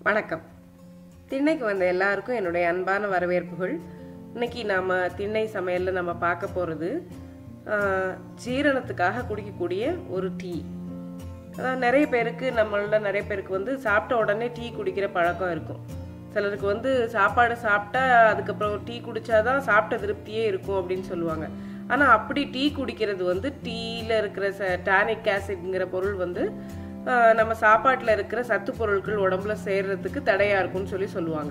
வணக்கம் திண்ணைக்கு வந்த எல்லாருக்கும் என்னுடைய அன்பான வரவேற்புகள் இன்னைக்கு நாம திண்ணை சமையல்ல நம்ம பார்க்க போறது ஆஹ், ஜீரணத்துக்காக குடிக்கக்கூடிய ஒரு டீ அதான் நிறைய பேருக்கு நம்மள நிறைய பேருக்கு வந்து சாப்பிட்ட உடனே டீ குடிக்கிற பழக்கம் இருக்கும் சிலருக்கு வந்து சாப்பாடு சாப்பிட்டா அதுக்கப்புறம் டீ குடிச்சாதான் சாப்பிட்ட திருப்தியே இருக்கும் அப்படின்னு சொல்லுவாங்க ஆனா அப்படி டீ குடிக்கிறது வந்து டீல இருக்கிற டானிக் ஆசிட்ங்கிற பொருள் வந்து ஆஹ், நம்ம சாப்பாட்டுல இருக்கிற சத்து பொருட்கள் உடம்புல சேர்றதுக்கு தடையா இருக்கும்னு சொல்லி சொல்லுவாங்க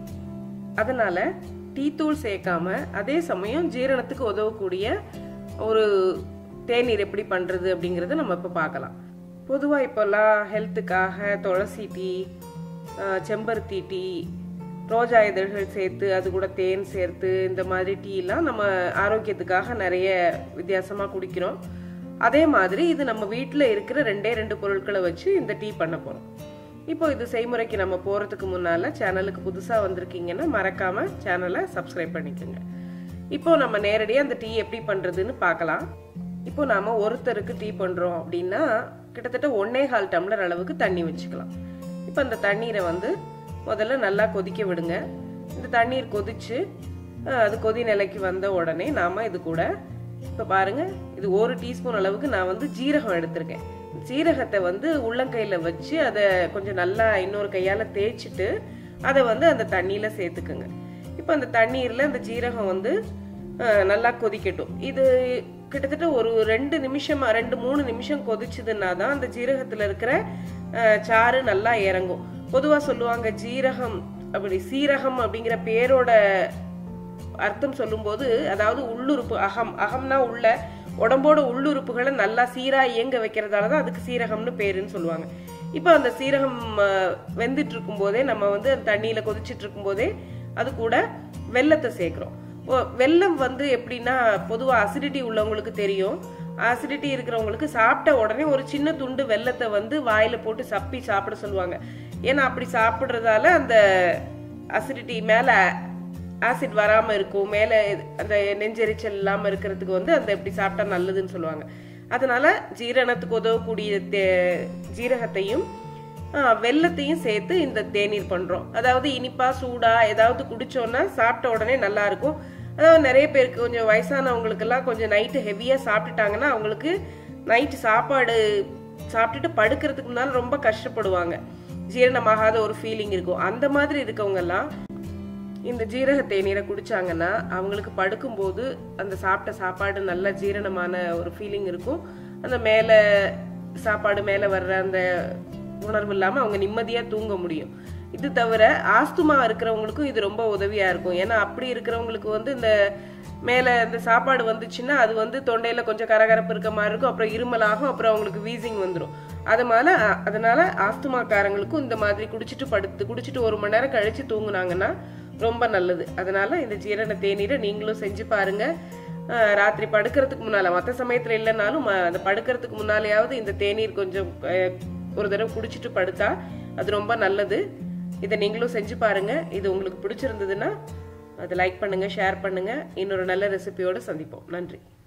அதனால டீ தூள் சேர்க்காம அதே சமயம் ஜீரணத்துக்கு உதவக்கூடிய ஒரு தேநீர் எப்படி பண்றது அப்படிங்கறத நம்ம இப்ப பார்க்கலாம் பொதுவா இப்பெல்லாம் ஹெல்த்துக்காக துளசி டீ ஆஹ், செம்பருத்தி டீ ரோஜா இதழ்கள் சேர்த்து அது கூட தேன் சேர்த்து இந்த மாதிரி டீலாம் நம்ம ஆரோக்கியத்துக்காக நிறைய வித்தியாசமா குடிக்கிறோம் அதே மாதிரி இது நம்ம வீட்டில் இருக்கிற ரெண்டே ரெண்டு பொருட்களை வச்சு இந்த டீ பண்ண போறோம் இப்போ இது செய்முறைக்கு நம்ம போறதுக்கு முன்னால சேனலுக்கு புதுசா வந்திருக்கீங்கன்னா மறக்காம சேனலை சப்ஸ்கிரைப் பண்ணிக்கோங்க இப்போ நம்ம நேரடியாக அந்த டீ எப்படி பண்றதுன்னு பார்க்கலாம் இப்போ நாம ஒருத்தருக்கு டீ பண்றோம் அப்படின்னா கிட்டத்தட்ட ஒன்னே கால் டம்ளர் அளவுக்கு தண்ணி வச்சுக்கலாம் இப்போ அந்த தண்ணீரை வந்து முதல்ல நல்லா கொதிக்க விடுங்க இந்த தண்ணீர் கொதிச்சு அஹ், அது கொதி நிலைக்கு வந்த உடனே நாம இது கூட இப்போ பாருங்க இது ஒரு டீஸ்பூன் அளவுக்கு நான் வந்து ஜீரகம் எடுத்திருக்கேன் ஜீரகத்தை வந்து உள்ளங்கையில வச்சு அதை கொஞ்சம் நல்லா இன்னொரு கையால தேய்ச்சிட்டு அதை வந்து அந்த தண்ணியில சேர்த்துக்குங்க இப்போ அந்த தண்ணீர்ல அந்த ஜீரகம் வந்து அஹ், நல்லா கொதிக்கட்டும் இது கிட்டத்தட்ட ஒரு ரெண்டு நிமிஷமா ரெண்டு மூணு நிமிஷம் கொதிச்சுதுன்னா தான் அந்த ஜீரகத்துல இருக்கிற அஹ், சாறு நல்லா இறங்கும் பொதுவா சொல்லுவாங்க ஜீரகம் அப்படி சீரகம் அப்படிங்கிற பேரோட அர்த்தம் சொல்லும்போது அதாவது உள்ளுறுப்பு அகம் அகம்னா உள்ள உடம்போட உள்ளுறுப்புகளை நல்லா சீரா இயங்க வைக்கிறதால தான் அதுக்கு சீரகம்னு பேருன்னு சொல்லுவாங்க இப்போ அந்த சீரகம் அஹ், வெந்துட்டு இருக்கும் போதே நம்ம வந்து அந்த தண்ணியில கொதிச்சிட்டு இருக்கும் போதே அது கூட வெல்லத்தை சேர்க்கிறோம் ஓ, வெல்லம் வந்து எப்படின்னா பொதுவா அசிடிட்டி உள்ளவங்களுக்கு தெரியும் அசிடிட்டி இருக்கிறவங்களுக்கு சாப்பிட்ட உடனே ஒரு சின்ன துண்டு வெல்லத்தை வந்து வாயில போட்டு சப்பி சாப்பிட சொல்லுவாங்க ஏன்னா அப்படி சாப்பிடுறதால அந்த அசிடிட்டி மேல ஆசிட் வராம இருக்கும் மேல அந்த நெஞ்செரிச்சல் இல்லாம இருக்கிறதுக்கு வந்து அந்த இப்படி சாப்பிட்டா நல்லதுன்னு சொல்லுவாங்க அதனால ஜீரணத்துக்கு உதவக்கூடிய தே- ஜீரகத்தையும் ஆ, வெல்லத்தையும் சேர்த்து இந்த தேநீர் பண்றோம் அதாவது இனிப்பா சூடா ஏதாவது குடிச்சோம்னா சாப்பிட்ட உடனே நல்லா இருக்கும் அதாவது நிறைய பேருக்கு கொஞ்சம் வயசானவங்களுக்கு எல்லாம் கொஞ்சம் நைட்டு ஹெவியா சாப்பிட்டுட்டாங்கன்னா அவங்களுக்கு நைட்டு சாப்பாடு சாப்பிட்டுட்டு படுக்கிறதுக்கு முன்னால ரொம்ப கஷ்டப்படுவாங்க ஜீரணமாகாத ஒரு ஃபீலிங் இருக்கும் அந்த மாதிரி இருக்கவங்க எல்லாம் இந்த ஜீரக தேநீரை குடிச்சாங்கன்னா அவங்களுக்கு படுக்கும்போது அந்த சாப்பிட்ட சாப்பாடு நல்ல ஜீரணமான ஒரு ஃபீலிங் இருக்கும் அந்த மேலே சாப்பாடு மேலே வர்ற அந்த உணர்வு இல்லாமல் அவங்க நிம்மதியாக தூங்க முடியும் இது தவிர ஆஸ்துமா இருக்கிறவங்களுக்கும் இது ரொம்ப உதவியா இருக்கும் ஏன்னா அப்படி இருக்கிறவங்களுக்கு வந்து இந்த மேலே இந்த சாப்பாடு வந்துச்சுன்னா அது வந்து தொண்டையில கொஞ்சம் கரகரப்பு இருக்க மாதிரி இருக்கும் அப்புறம் இருமலாகும் அப்புறம் அவங்களுக்கு வீசிங் வந்துடும் அதனால அதனால ஆஸ்துமாக்காரங்களுக்கும் இந்த மாதிரி குடிச்சிட்டு படுத்து குடிச்சிட்டு ஒரு மணி நேரம் கழிச்சு தூங்குனாங்கன்னா ரொம்ப நல்லது அதனால இந்த ஜீரண தேநீரை நீங்களும் செஞ்சு பாருங்க அஹ் ராத்திரி படுக்கிறதுக்கு முன்னால மற்ற சமயத்துல இல்லைனாலும் ம- அந்த படுக்கிறதுக்கு முன்னாலேயாவது இந்த தேநீர் கொஞ்சம் அஹ், ஒரு தடவை குடிச்சிட்டு படுத்தா அது ரொம்ப நல்லது இதை நீங்களும் செஞ்சு பாருங்க இது உங்களுக்கு பிடிச்சிருந்ததுன்னா அதை லைக் பண்ணுங்க ஷேர் பண்ணுங்க இன்னொரு நல்ல ரெசிபியோட சந்திப்போம் நன்றி